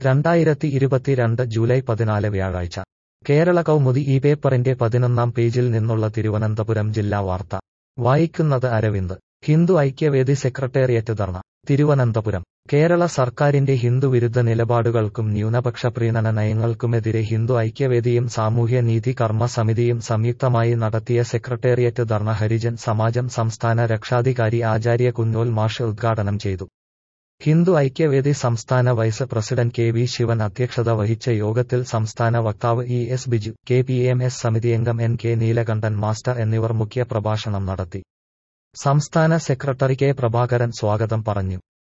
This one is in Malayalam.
രണ്ടായിരത്തി ഇരുപത്തിരണ്ട് ജൂലൈ പതിനാല് വ്യാഴാഴ്ച കേരള കൗമുദി ഈ പേപ്പറിന്റെ പതിനൊന്നാം പേജിൽ നിന്നുള്ള തിരുവനന്തപുരം ജില്ലാ വാർത്ത വായിക്കുന്നത് അരവിന്ദ് ഹിന്ദു ഐക്യവേദി സെക്രട്ടേറിയറ്റ് ധർണ തിരുവനന്തപുരം കേരള സർക്കാരിന്റെ ഹിന്ദുവിരുദ്ധ നിലപാടുകൾക്കും ന്യൂനപക്ഷ പ്രീണന നയങ്ങൾക്കുമെതിരെ ഹിന്ദു ഐക്യവേദിയും സാമൂഹ്യ നീതി കർമ്മ സമിതിയും സംയുക്തമായി നടത്തിയ സെക്രട്ടേറിയറ്റ് ധർണ ഹരിജൻ സമാജം സംസ്ഥാന രക്ഷാധികാരി ആചാര്യ കുന്നോൽ മാഷ് ഉദ്ഘാടനം ചെയ്തു ഹിന്ദു ഐക്യവേദി സംസ്ഥാന vice president K V Sivan അധ്യക്ഷത വഹിച്ച യോഗത്തിൽ സംസ്ഥാന വക്താവ് E S Biju K P M S സമിതിയംഗം എൻ കെ നീലകണ്ഠൻ മാസ്റ്റർ എന്നിവർ മുഖ്യ പ്രഭാഷണം നടത്തി സംസ്ഥാന സെക്രട്ടറി കെ പ്രഭാകരൻ സ്വാഗതം പറഞ്ഞു